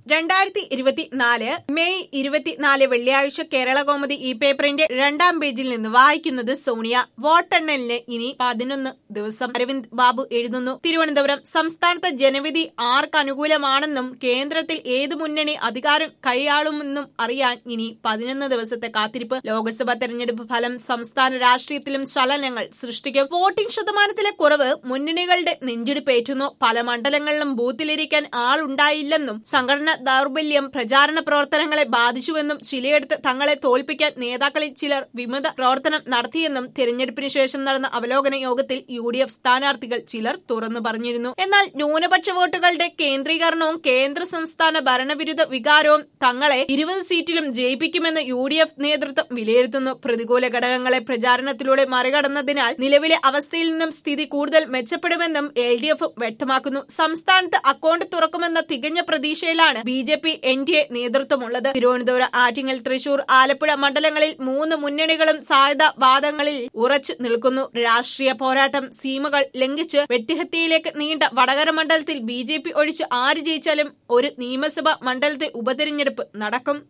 രണ്ടായിരത്തി ഇരുപത്തിനാല് മെയ് ഇരുപത്തിനാല് വെള്ളിയാഴ്ച കേരള കോമതി ഈ പേപ്പറിന്റെ രണ്ടാം പേജിൽ നിന്ന് വായിക്കുന്നത് സോണിയ വോട്ടെണ്ണലിന് ഇനി പതിനൊന്ന് ദിവസം അരവിന്ദ് ബാബു എഴുതുന്നു തിരുവനന്തപുരം സംസ്ഥാനത്ത് ജനവിധി ആർക്ക് അനുകൂലമാണെന്നും കേന്ദ്രത്തിൽ ഏത് മുന്നണി അധികാരം കൈയാളുമെന്നും അറിയാൻ ഇനി പതിനൊന്ന് ദിവസത്തെ കാത്തിരിപ്പ് ലോക്സഭാ തെരഞ്ഞെടുപ്പ് ഫലം സംസ്ഥാന രാഷ്ട്രീയത്തിലും ചലനങ്ങൾ സൃഷ്ടിക്കും വോട്ടിംഗ് ശതമാനത്തിലെ കുറവ് മുന്നണികളുടെ നെഞ്ചിടിപ്പേറ്റുന്നു പല മണ്ഡലങ്ങളിലും ബൂത്തിലിരിക്കാൻ ആളുണ്ടായില്ലെന്നും സംഘടന ദൗർബല്യം പ്രചാരണ പ്രവർത്തനങ്ങളെ ബാധിച്ചുവെന്നും ചിലയിടത്ത് തങ്ങളെ തോൽപ്പിക്കാൻ നേതാക്കളിൽ ചിലർ വിമത പ്രവർത്തനം നടത്തിയെന്നും തെരഞ്ഞെടുപ്പിന് ശേഷം നടന്ന അവലോകന യോഗത്തിൽ യു ഡി എഫ് സ്ഥാനാർത്ഥികൾ ചിലർ തുറന്നു പറഞ്ഞിരുന്നു എന്നാൽ ന്യൂനപക്ഷ വോട്ടുകളുടെ കേന്ദ്രീകരണവും കേന്ദ്ര സംസ്ഥാന ഭരണവിരുദ്ധ വികാരവും തങ്ങളെ ഇരുപത് സീറ്റിലും ജയിപ്പിക്കുമെന്ന് യു ഡി എഫ് നേതൃത്വം വിലയിരുത്തുന്നു പ്രതികൂല ഘടകങ്ങളെ പ്രചാരണത്തിലൂടെ മറികടന്നതിനാൽ നിലവിലെ അവസ്ഥയിൽ നിന്നും സ്ഥിതി കൂടുതൽ മെച്ചപ്പെടുമെന്നും എൽ ഡി എഫ് വ്യക്തമാക്കുന്നു സംസ്ഥാനത്ത് അക്കൗണ്ട് തുറക്കുമെന്ന തികഞ്ഞ പ്രതീക്ഷയിലാണ് B J P N D A നേതൃത്വമുള്ളത് തിരുവനന്തപുരം ആറ്റിങ്ങൽ തൃശൂർ ആലപ്പുഴ മണ്ഡലങ്ങളിൽ മൂന്ന് മുന്നണികളും സാധ്യത വാദങ്ങളിൽ ഉറച്ചു നിൽക്കുന്നു രാഷ്ട്രീയ പോരാട്ടം സീമകൾ ലംഘിച്ച് വ്യക്തിഹത്യയിലേക്ക് നീണ്ട വടകര മണ്ഡലത്തിൽ ബി ജെ പി ഒഴിച്ച് ആര് ജയിച്ചാലും ഒരു നിയമസഭാ മണ്ഡലത്തിൽ ഉപതെരഞ്ഞെടുപ്പ് നടക്കും